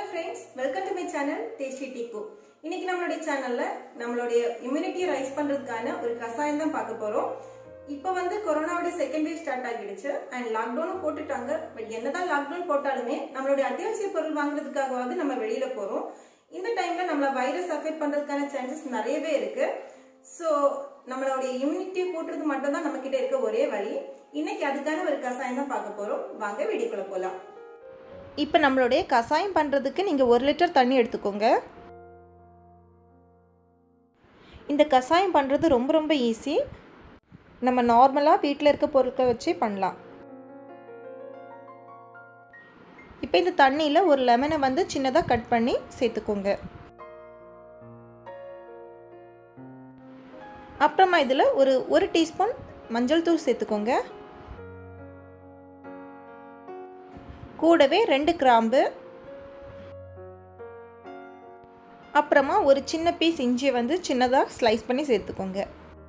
friends welcome to my channel tasty டீக்கு இன்னைக்கு நம்மளுடைய சேனல்ல நம்மளுடைய இம்யூனிட்டியை ரைஸ் பண்றதுக்கான ஒரு கஷாயம் தான் பார்க்க போறோம் இப்போ வந்து கொரோனாவோட செகண்ட் வேவ் ஸ்டார்ட் ஆகிடுச்சு அண்ட் லாக்டவுனும் போட்டுட்டாங்க பட் என்னதான் லாக்டவுன் போட்டாலுமே நம்மளுடைய அத்தியாவசிய பொருள் வாங்குறதுக்காகவாவது நம்ம வெளியில போறோம் இந்த டைம்ல நம்மள வைரஸ் அஃபெக்ட் பண்றதுக்கான சான்சஸ் நிறையவே இருக்கு ஸோ நம்மளுடைய இம்யூனிட்டி கூட்டுறது மட்டும் தான் நம்ம கிட்ட இருக்க ஒரே வழி இன்னைக்கு அதுக்கான ஒரு கஷாயம் தான் பார்க்க போறோம் வாங்க வீடியோக்குள்ள போலாம் இப்போ நம்மளுடைய கஷாயம் பண்ணுறதுக்கு நீங்கள் ஒரு லிட்டர் தண்ணி எடுத்துக்கோங்க இந்த கஷாயம் பண்ணுறது ரொம்ப ரொம்ப ஈஸி நம்ம நார்மலாக வீட்டில் இருக்க பொருட்களை வச்சு பண்ணலாம் இப்போ இந்த தண்ணியில் ஒரு லெமனை வந்து சின்னதாக கட் பண்ணி சேர்த்துக்கோங்க அப்புறமா இதில் ஒரு ஒரு டீஸ்பூன் மஞ்சள் தூள் சேர்த்துக்கோங்க கூடவே ரெண்டு கிராம்பு அப்புறமா ஒரு சின்ன பீஸ் இஞ்சியை வந்து சின்னதாக ஸ்லைஸ் பண்ணி சேர்த்துக்கோங்க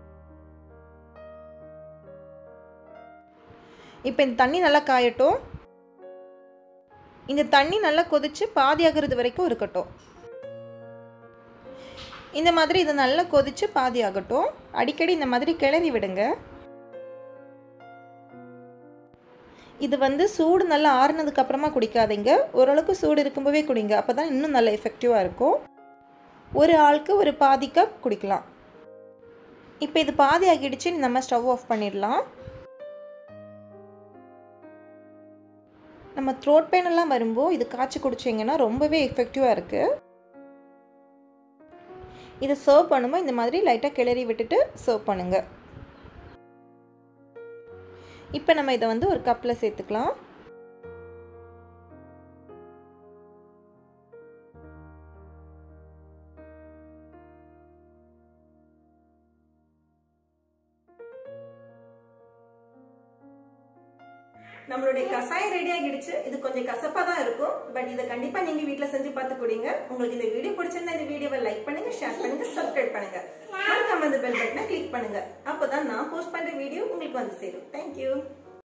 இப்போ இந்த தண்ணி நல்லா காயட்டும் இந்த தண்ணி நல்லா கொதிச்சு பாதி ஆகிறது வரைக்கும் இருக்கட்டும் இந்த மாதிரி இதை நல்லா கொதிச்சு பாதி ஆகட்டும் அடிக்கடி இந்த மாதிரி கிளறி விடுங்க இது வந்து சூடு நல்லா ஆறுனதுக்கு அப்புறமா குடிக்காதீங்க ஓரளவுக்கு சூடு இருக்கும்போதே குடிங்க அப்போ தான் இன்னும் நல்ல எஃபெக்டிவாக இருக்கும் ஒரு ஆளுக்கு ஒரு பாதி கப் குடிக்கலாம் இப்போ இது பாதி ஆகிடுச்சு நம்ம ஸ்டவ் ஆஃப் பண்ணிடலாம் நம்ம த்ரோட் பெயின் எல்லாம் வரும்போது இது காய்ச்சி குடிச்சிங்கன்னா ரொம்பவே எஃபெக்டிவாக இருக்குது இதை சர்வ் பண்ணும்போது இந்த மாதிரி லைட்டாக கிளறி விட்டுட்டு சர்வ் பண்ணுங்கள் இப்போ நம்ம இதை வந்து ஒரு கப்பில் சேர்த்துக்கலாம் நம்மளுடைய கஷாயம் ரெடி ஆகிடுச்சு இது கொஞ்சம் கசப்பா தான் இருக்கும் பட் இதை கண்டிப்பா நீங்க வீட்ல செஞ்சு பார்த்து குடிங்க உங்களுக்கு இந்த வீடியோ பிடிச்சிருந்தா இந்த வீடியோவை லைக் பண்ணுங்க ஷேர் பண்ணுங்க சப்ஸ்கிரைப் பண்ணுங்க மறக்காம அந்த பெல் பட்டனை கிளிக் பண்ணுங்க அப்பதான் நான் போஸ்ட் பண்ற வீடியோ உங்களுக்கு வந்து சேரும் தேங்க்யூ